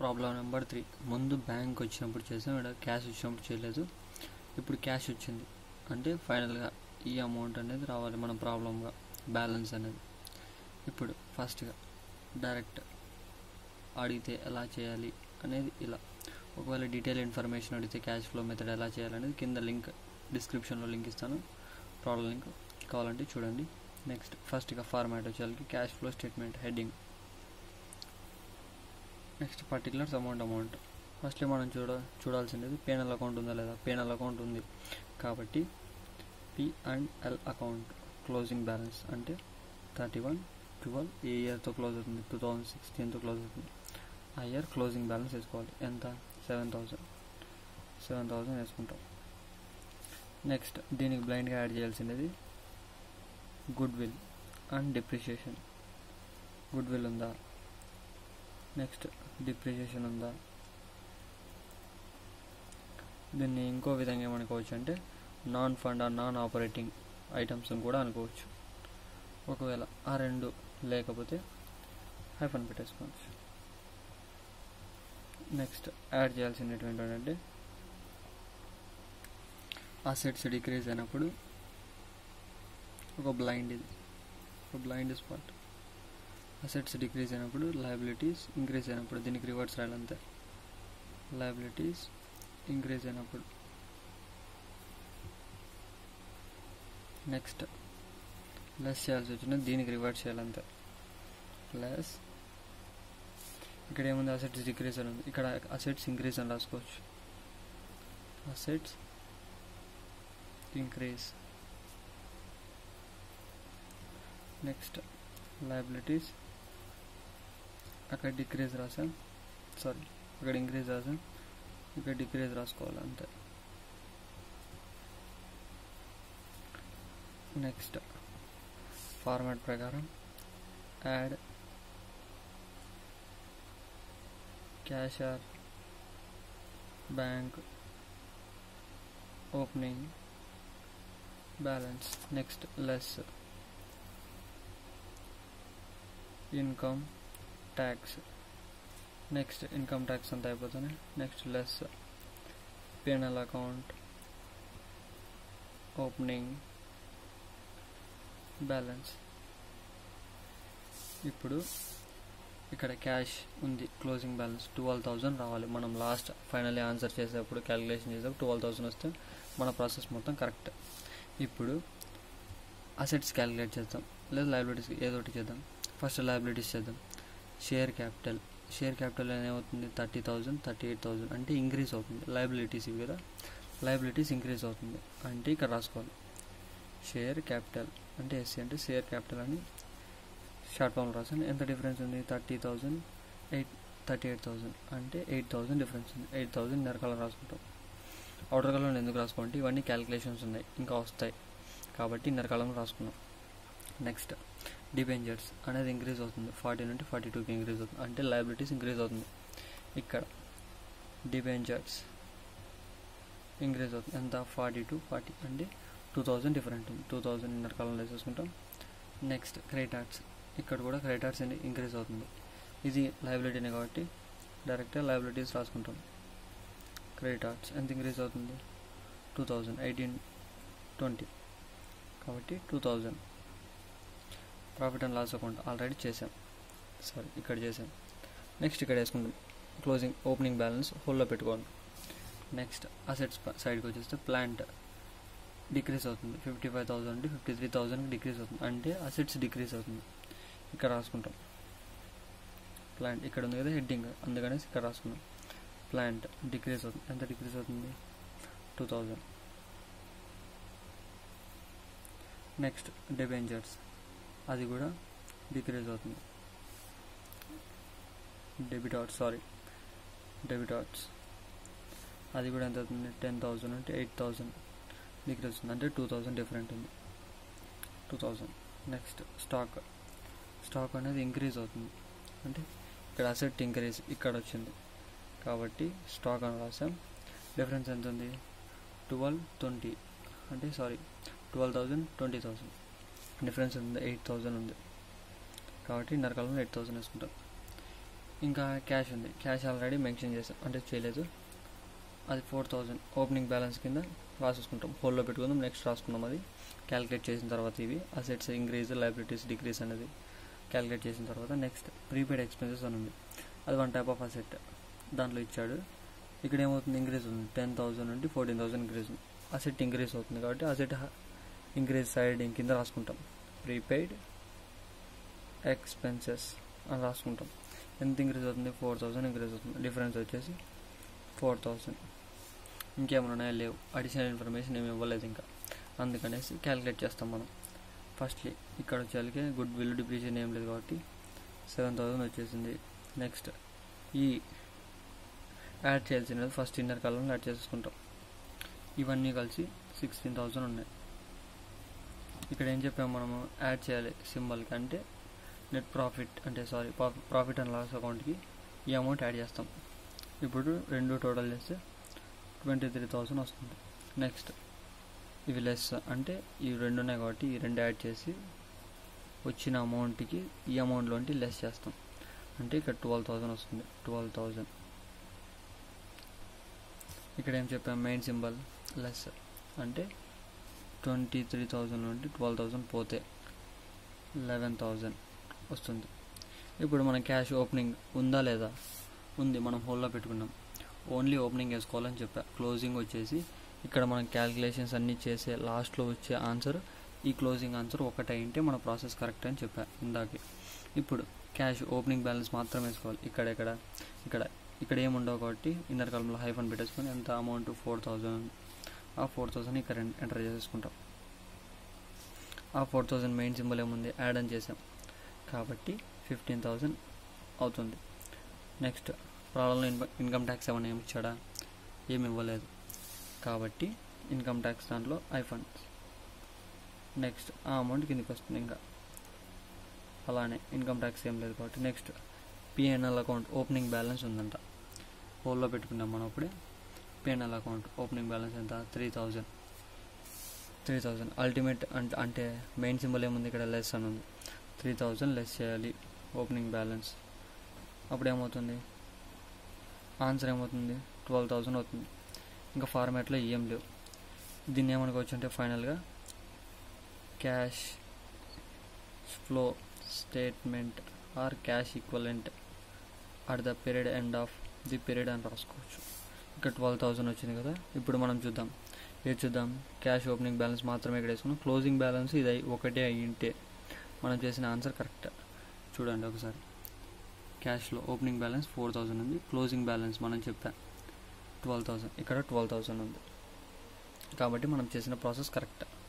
problem number three ముందు bank వచ్చినప్పుడు చేసాం ఇక్కడ క్యాష్ వచ్చినప్పుడు చేయలేదు ఇప్పుడు క్యాష్ వచ్చింది అంటే ఫైనల్గా ఈ అమౌంట్ అనేది రావాలి మన ప్రాబ్లంగా బ్యాలెన్స్ అనేది ఇప్పుడు ఫస్ట్గా డైరెక్ట్ అడిగితే ఎలా చేయాలి అనేది ఇలా ఒకవేళ డీటెయిల్ ఇన్ఫర్మేషన్ అడిగితే క్యాష్ ఫ్లో మెథడ్ ఎలా చేయాలనేది కింద లింక్ డిస్క్రిప్షన్లో లింక్ ఇస్తాను ప్రాబ్లం లింక్ కావాలంటే చూడండి నెక్స్ట్ ఫస్ట్గా ఫార్మాట్ వచ్చేసరికి cash flow statement heading next particulars amount amount firstly మనం చూడ చూడాల్సింది పేనల్ అకౌంట్ ఉందా లేదా పేనల్ అకౌంట్ ఉంది కాబట్టి P and L account closing balance అంటే థర్టీ వన్ ట్వెల్వ్ ఏ ఇయర్తో క్లోజ్ అవుతుంది టూ థౌజండ్ సిక్స్టీన్తో క్లోజ్ అవుతుంది ఆ ఇయర్ క్లోజింగ్ బ్యాలెన్స్ వేసుకోవాలి ఎంత సెవెన్ థౌజండ్ సెవెన్ థౌజండ్ వేసుకుంటాం నెక్స్ట్ దీనికి బ్లైండ్గా యాడ్ చేయాల్సినది goodwill and depreciation goodwill ఉందా నెక్స్ట్ డిప్రిషియేషన్ ఉందా దీన్ని ఇంకో విధంగా ఏమనుకోవచ్చు అంటే non fund or non operating items కూడా అనుకోవచ్చు ఒకవేళ ఆ రెండు లేకపోతే హైఫన్ పెట్టేసుకోవచ్చు నెక్స్ట్ యాడ్ చేయాల్సినటువంటి ఏంటంటే అసెట్స్ డిక్రీజ్ అయినప్పుడు ఒక బ్లైండ్ ఇది ఒక బ్లైండ్ స్పాట్ అసెట్స్ డిక్రీజ్ అయినప్పుడు లయబిలిటీస్ ఇంక్రీజ్ అయినప్పుడు దీనికి రివర్స్ రాయాలంతే లయబిలిటీస్ ఇంక్రీజ్ అయినప్పుడు నెక్స్ట్ లెస్ చేయాల్సి వచ్చిన దీనికి రివర్స్ చేయాలంతే లెస్ ఇక్కడ ఏముంది అసెట్స్ డిక్రీజ్ అని ఉంది ఇక్కడ అసెట్స్ ఇంక్రీజ్ అని రాసుకోవచ్చు అసెట్స్ ఇంక్రీజ్ నెక్స్ట్ లయబిలిటీస్ అక్కడ డిక్రీజ్ రాసాం సారీ ఇక్కడ ఇంక్రీజ్ రాసాం ఇక్కడ డిక్రీజ్ రాసుకోవాలి అంతే నెక్స్ట్ ఫార్మాట్ ప్రకారం add cash or bank opening balance next less income tax next income tax అంతా అయిపోతుంది next less PNL account opening balance ఇప్పుడు ఇక్కడ క్యాష్ ఉంది క్లోజింగ్ బ్యాలెన్స్ ట్వెల్వ్ థౌజండ్ రావాలి మనం లాస్ట్ ఫైనల్లీ ఆన్సర్ చేసేటప్పుడు క్యాలిక్యులేషన్ చేసేటప్పుడు ట్వెల్వ్ థౌజండ్ వస్తే మన ప్రాసెస్ మొత్తం కరెక్ట్ ఇప్పుడు అసెట్స్ క్యాలిక్యులేట్ చేద్దాం లేదా లయబిలిటీస్ ఏదో ఒకటి చేద్దాం ఫస్ట్ లయబిలిటీస్ చేద్దాం షేర్ క్యాపిటల్ షేర్ క్యాపిటల్ ఏమవుతుంది thirty thousand thirty eight thousand అంటే ఇంక్రీజ్ అవుతుంది లయబిలిటీస్ ఇవి కదా లయబిలిటీస్ ఇంక్రీజ్ అవుతుంది అంటే ఇక్కడ రాసుకోవాలి షేర్ క్యాపిటల్ అంటే ఎస్సీ అంటే షేర్ క్యాపిటల్ అని షార్ట్ ఫామ్ రాసాను ఎంత డిఫరెన్స్ ఉంది thirty thousand eight thirty eight thousand అంటే ఎయిట్ థౌజండ్ డిఫరెన్స్ ఉంది ఎయిట్ థౌజండ్ ఇన్నర్ కలర్ రాసుకుంటాం అవుటర్ కలర్ ఎందుకు రాసుకోండి ఇవన్నీ క్యాలిక్యులేషన్స్ ఉన్నాయి ఇంకా వస్తాయి కాబట్టి ఇన్నర్ కలర్ రాసుకున్నాం నెక్స్ట్ డిబెంజర్స్ అనేది ఇంక్రీజ్ అవుతుంది ఫార్టీ నుండి ఫార్టీ టూకి ఇంక్రీజ్ అవుతుంది అంటే లయబిలిటీస్ ఇంక్రీజ్ అవుతుంది ఇక్కడ డిబెంజర్స్ ఇంక్రీజ్ అవుతుంది ఎంత ఫార్టీ టు ఫార్టీ అంటే టూ థౌజండ్ డిఫరెంట్ ఉంది టూ థౌజండ్ ఇన్నర్ కాలంలో వేసేసుకుంటాం నెక్స్ట్ క్రెడిటార్స్ ఇక్కడ కూడా క్రెడిటార్స్ ఇంక్రీజ్ అవుతుంది ఇది లయబిలిటీనే కాబట్టి డైరెక్ట్గా లయబిలిటీస్ రాసుకుంటాం క్రెడిటార్స్ ఎంత ఇంక్రీజ్ అవుతుంది టూ థౌజండ్ ఎయిటీన్ ట్వంటీ కాబట్టి two thousand profit and loss account already చేసాం సారీ ఇక్కడ చేసాం నెక్స్ట్ ఇక్కడ వేసుకుంటాం క్లోజింగ్ ఓపెనింగ్ బ్యాలెన్స్ హోల్లో పెట్టుకోండి నెక్స్ట్ అసెట్స్ సైడ్కి వచ్చేస్తే ప్లాంట్ డిక్రీజ్ అవుతుంది ఫిఫ్టీ ఫైవ్ థౌసండ్ నుండి ఫిఫ్టీ త్రీ థౌసండ్కి డిక్రీజ్ అవుతుంది అంటే అసెట్స్ డిక్రీజ్ అవుతుంది ఇక్కడ రాసుకుంటాం ప్లాంట్ ఇక్కడ ఉంది కదా హెడ్డింగ్ అందుకనేసి ఇక్కడ రాసుకున్నాం ప్లాంట్ డిక్రీజ్ అవుతుంది ఎంత డిక్రీజ్ అవుతుంది టూ థౌజండ్ నెక్స్ట్ డెబెంజర్స్ అది కూడా డిక్రీజ్ అవుతుంది డెబిట్ అవుట్ సారీ డెబిట్ అవుట్స్ అది కూడా ఎంత అవుతుంది టెన్ థౌజండ్ అంటే ఎయిట్ థౌజండ్ డిక్రీజ్ అవుతుంది అంటే టూ థౌజండ్ డిఫరెంట్ ఉంది two thousand next stock stock అనేది ఇంక్రీజ్ అవుతుంది అంటే ఇక్కడ అసెట్ ఇంక్రీజ్ ఇక్కడ వచ్చింది కాబట్టి స్టాక్ అని రాసాం డిఫరెన్స్ ఎంత ఉంది ట్వెల్వ్ ట్వంటీ అంటే sorry twelve thousand twenty thousand difference ఉంది ఎయిట్ థౌజండ్ ఉంది కాబట్టి నరకాలంలో ఎయిట్ థౌజండ్ వేసుకుంటాం ఇంకా క్యాష్ ఉంది క్యాష్ ఆల్రెడీ మెన్షన్ చేసాం అంటే చేయలేదు అది ఫోర్ థౌజండ్ ఓపెనింగ్ బ్యాలెన్స్ కింద రాసేసుకుంటాం హోల్లో పెట్టుకుందాం నెక్స్ట్ రాసుకుందాం అది క్యాలిక్యులేట్ చేసిన తర్వాత ఇవి అసెట్స్ ఇంక్రీజ్ లైబిలిటీస్ డిక్రీజ్ అనేది క్యాలిక్యులేట్ చేసిన తర్వాత నెక్స్ట్ ప్రీపెయిడ్ ఎక్స్పెన్సెస్ అని ఉంది అది వన్ టైప్ ఆఫ్ అసెట్ దాంట్లో ఇచ్చాడు ఇక్కడ ఏమవుతుంది ఇంక్రీజ్ ఉంది టెన్ థౌసండ్ నుండి ఫోర్టీన్ థౌసండ్ ఇంక్రీజ్ ఉంది అసెట్ ఇంక్రీజ్ అవుతుంది కాబట్టి అసెట్ ఇంక్రీజ్ సైడ్ కింద రాసుకుంటాం ప్రీపెయిడ్ ఎక్స్పెన్సెస్ అని రాసుకుంటాం ఎంత ఇంక్రీజ్ అవుతుంది ఫోర్ థౌసండ్ ఇంక్రీజ్ అవుతుంది డిఫరెన్స్ వచ్చేసి ఫోర్ థౌసండ్ ఇంకేమైనా ఉన్నాయా లేవు అడిషనల్ ఇన్ఫర్మేషన్ ఏమి ఇవ్వలేదు ఇంకా అందుకనేసి క్యాలిక్యులేట్ చేస్తాం మనం ఫస్ట్లీ ఇక్కడ వచ్చేసరికి గుడ్ విల్ డిప్రిషియేషన్ ఏం లేదు కాబట్టి సెవెన్ థౌసండ్ వచ్చేసింది నెక్స్ట్ ఈ యాడ్ చేయాల్సినది ఫస్ట్ ఇన్నర్ కాలంలో యాడ్ చేసుకుంటాం ఇవన్నీ కలిసి సిక్స్టీన్ థౌసండ్ ఉన్నాయి ఇక్కడ ఏం చెప్పాము మనము యాడ్ చేయాలి సింబల్కి అంటే నెట్ ప్రాఫిట్ అంటే సారీ ప్రాఫిట్ అండ్ లాస్ అకౌంట్కి ఈ అమౌంట్ యాడ్ చేస్తాం ఇప్పుడు రెండు టోటల్ చేస్తే ట్వంటీ త్రీ థౌసండ్ వస్తుంది నెక్స్ట్ ఇవి లెస్ అంటే ఇవి రెండు ఉన్నాయి కాబట్టి ఈ రెండు యాడ్ చేసి వచ్చిన అమౌంట్కి ఈ అమౌంట్లోంటి లెస్ చేస్తాం అంటే ఇక్కడ ట్వెల్వ్ థౌసండ్ వస్తుంది ట్వెల్వ్ థౌజండ్ ఇక్కడ ఏం చెప్పాం మెయిన్ సింబల్ లెస్ అంటే ట్వంటీ త్రీ థౌజండ్ నుండి ట్వెల్వ్ థౌజండ్ పోతే లెవెన్ థౌజండ్ వస్తుంది ఇప్పుడు మన క్యాష్ ఓపెనింగ్ ఉందా లేదా ఉంది మనం హోల్లో పెట్టుకున్నాం ఓన్లీ ఓపెనింగ్ వేసుకోవాలని చెప్పా క్లోజింగ్ వచ్చేసి ఇక్కడ మనం క్యాలిక్యులేషన్స్ అన్నీ చేసే లాస్ట్లో వచ్చే ఆన్సర్ ఈ క్లోజింగ్ ఆన్సర్ ఒకటే అయింటే మన ప్రాసెస్ కరెక్ట్ అని చెప్పా ఇందాకే ఇప్పుడు క్యాష్ ఓపెనింగ్ బ్యాలెన్స్ మాత్రం వేసుకోవాలి ఇక్కడ ఇక్కడ ఇక్కడ ఇక్కడ ఏముండవు కాబట్టి ఇన్నర్ కాలంలో హైఫన్ పెట్టేసుకొని ఎంత అమౌంట్ ఫోర్ థౌజండ్ ఆ ఫోర్ థౌజండ్ ఇక్కడ ఎంటర్ చేసేసుకుంటాం ఆ ఫోర్ థౌజండ్ మెయిన్ సింబల్ ఏముంది యాడ్ అని చేసాం కాబట్టి ఫిఫ్టీన్ థౌజండ్ అవుతుంది నెక్స్ట్ ప్రాబ్లంలో ఇన్కమ్ ఇన్కమ్ ట్యాక్స్ ఏమైనా ఏమి ఇచ్చాడా ఏమి ఇవ్వలేదు కాబట్టి ఇన్కమ్ ట్యాక్స్ దాంట్లో ఐఫండ్ నెక్స్ట్ ఆ అమౌంట్ కిందకి వస్తుంది ఇంకా అలానే ఇన్కమ్ ట్యాక్స్ ఏం లేదు కాబట్టి next PNL account opening balance ఉందంట హోల్లో పెట్టుకున్నాం మనం అప్పుడే పిఎన్ఎల్ అకౌంట్ ఓపెనింగ్ బ్యాలెన్స్ ఎంత three thousand three thousand ultimate అంటే అంటే మెయిన్ సింబల్ ఏముంది ఇక్కడ లెస్ అని ఉంది త్రీ థౌజండ్ లెస్ చేయాలి ఓపెనింగ్ బ్యాలెన్స్ అప్పుడు ఏమవుతుంది ఆన్సర్ ఏమవుతుంది ట్వెల్వ్ థౌజండ్ అవుతుంది ఇంకా ఫార్మాట్లో ఏం లేవు దీన్ని ఏమనుకోవచ్చు అంటే ఫైనల్గా cash flow statement or cash equivalent at the period end of the period అని రాసుకోవచ్చు ఇక్కడ ట్వెల్వ్ థౌజండ్ వచ్చింది కదా ఇప్పుడు మనం చూద్దాం ఏది చూద్దాం క్యాష్ ఓపెనింగ్ బ్యాలెన్స్ మాత్రమే ఇక్కడ వేసుకున్నాం క్లోజింగ్ బ్యాలెన్స్ ఇది అయి- ఒకటే అయ్యింటే మనం చేసిన ఆన్సర్ కరెక్ట్ చూడండి ఒకసారి క్యాష్లో ఓపెనింగ్ బ్యాలెన్స్ ఫోర్ థౌజండ్ ఉంది క్లోజింగ్ బ్యాలెన్స్ మనం చెప్పా ట్వెల్వ్ థౌజండ్ ఇక్కడ ట్వెల్వ్ థౌజండ్ ఉంది కాబట్టి మనం చేసిన ప్రాసెస్ కరెక్ట్